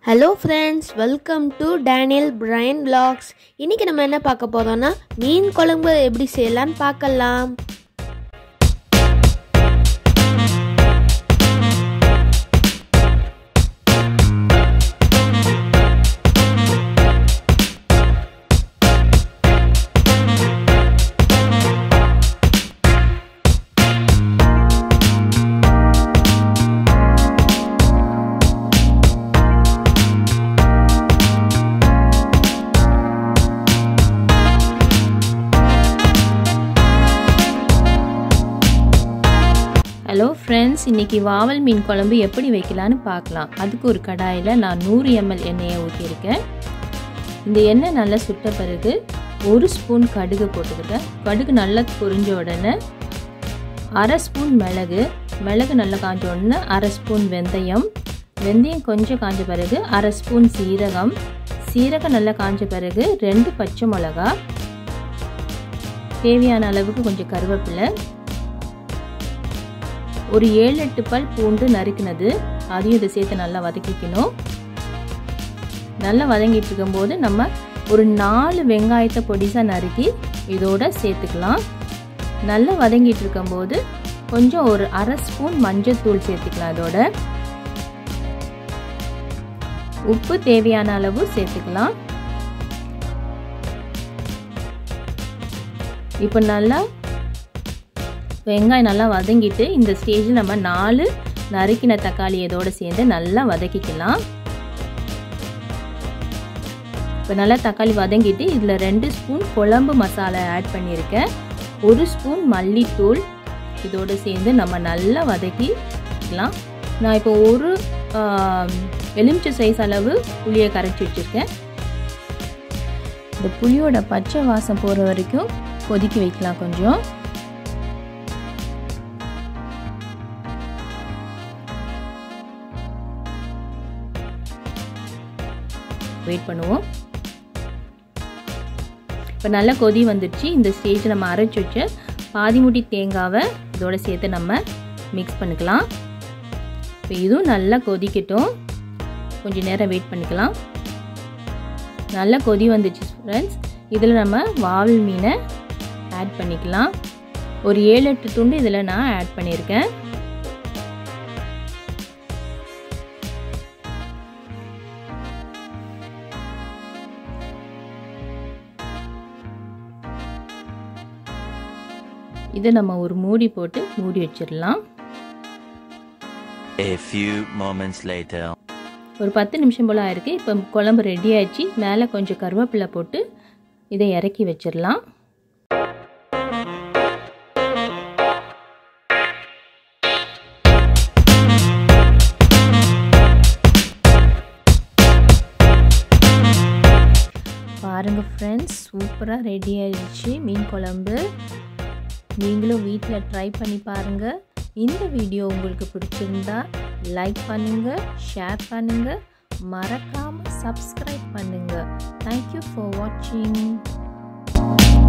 Hello friends welcome to Daniel Brain vlogs இன்னைக்கு நம்ம என்ன பார்க்க போறோம்னா மீன் குழம்பு எப்படி செய்யலாம்னு பார்க்கலாம் ஹலோ ஃப்ரெண்ட்ஸ் இன்றைக்கி வாவல் மீன் குழம்பு எப்படி வைக்கலான்னு பார்க்கலாம் அதுக்கு ஒரு கடாயில் நான் நூறு எம்எல் எண்ணெயை ஊற்றியிருக்கேன் இந்த எண்ணெய் நல்லா சுட்ட பிறகு ஒரு ஸ்பூன் கடுகு போட்டுக்கிட்டேன் கடுகு நல்லா பொரிஞ்ச உடனே அரை ஸ்பூன் மிளகு மிளகு நல்லா காஞ்ச உடனே அரை ஸ்பூன் வெந்தயம் வெந்தயம் கொஞ்சம் காஞ்ச பிறகு அரை ஸ்பூன் சீரகம் சீரகம் நல்லா காஞ்ச பிறகு ரெண்டு பச்சை மிளகா தேவையான அளவுக்கு கொஞ்சம் கருவேப்பிலை ஒரு ஏழு எட்டு பல் பூண்டு நறுக்கினது அதையும் இதை சேர்த்து நல்லா வதக்கிக்கணும் நல்லா வதங்கிட்டு இருக்கும்போது நம்ம ஒரு நாலு வெங்காயத்தை பொடிசாக நறுக்கி இதோட சேர்த்துக்கலாம் நல்லா வதங்கிட்டு இருக்கும்போது கொஞ்சம் ஒரு அரை ஸ்பூன் மஞ்சள் தூள் சேர்த்துக்கலாம் இதோட உப்பு தேவையான அளவு சேர்த்துக்கலாம் இப்போ நல்லா வெங்காயம் நல்லா வதங்கிட்டு இந்த ஸ்டேஜில் நம்ம நாலு நறுக்கின தக்காளி இதோடு சேர்ந்து நல்லா வதக்கிக்கலாம் இப்போ நல்லா தக்காளி வதங்கிட்டு இதில் ரெண்டு ஸ்பூன் குழம்பு மசாலா ஆட் பண்ணியிருக்கேன் ஒரு ஸ்பூன் மல்லித்தூள் இதோடு சேர்ந்து நம்ம நல்லா வதக்கிக்கலாம் நான் இப்போ ஒரு எலுமிச்சை சைஸ் அளவு புளியை கரைச்சி வச்சுருக்கேன் இந்த புளியோட பச்சை வாசம் போகிற வரைக்கும் கொதிக்க வைக்கலாம் கொஞ்சம் வெயிட் பண்ணுவோம் இப்போ நல்லா கொதி வந்துடுச்சு இந்த ஸ்டேஜ் நம்ம அரைச்சி வச்ச பாதி முடி தேங்காவை இதோட சேர்த்து நம்ம மிக்ஸ் பண்ணிக்கலாம் இப்போ இதுவும் நல்லா கொதிக்கட்டும் கொஞ்சம் நேரம் வெயிட் பண்ணிக்கலாம் நல்லா கொதி வந்துச்சு ஃப்ரெண்ட்ஸ் இதில் நம்ம வாவல் மீனை ஆட் பண்ணிக்கலாம் ஒரு ஏழு எட்டு துண்டு இதில் நான் ஆட் பண்ணியிருக்கேன் இதை நம்ம ஒரு மூடி போட்டு மூடி வச்சிடலாம் A few moments later. ஒரு பத்து நிமிஷம் போல் ஆயிருக்கு இப்போ குழம்பு ரெடி ஆயிடுச்சு மேலே கொஞ்சம் கருவேப்பிலை போட்டு இதை இறக்கி வச்சிடலாம் பாருங்கள் ஃப்ரெண்ட்ஸ் சூப்பராக ரெடி ஆயிடுச்சு மீன் குழம்பு நீங்களும் வீட்டில் ட்ரை பண்ணி பாருங்கள் இந்த வீடியோ உங்களுக்கு பிடிச்சிருந்தா லைக் பண்ணுங்கள் ஷேர் பண்ணுங்கள் மறக்காமல் சப்ஸ்கிரைப் பண்ணுங்கள் தேங்க்யூ ஃபார் வாட்சிங்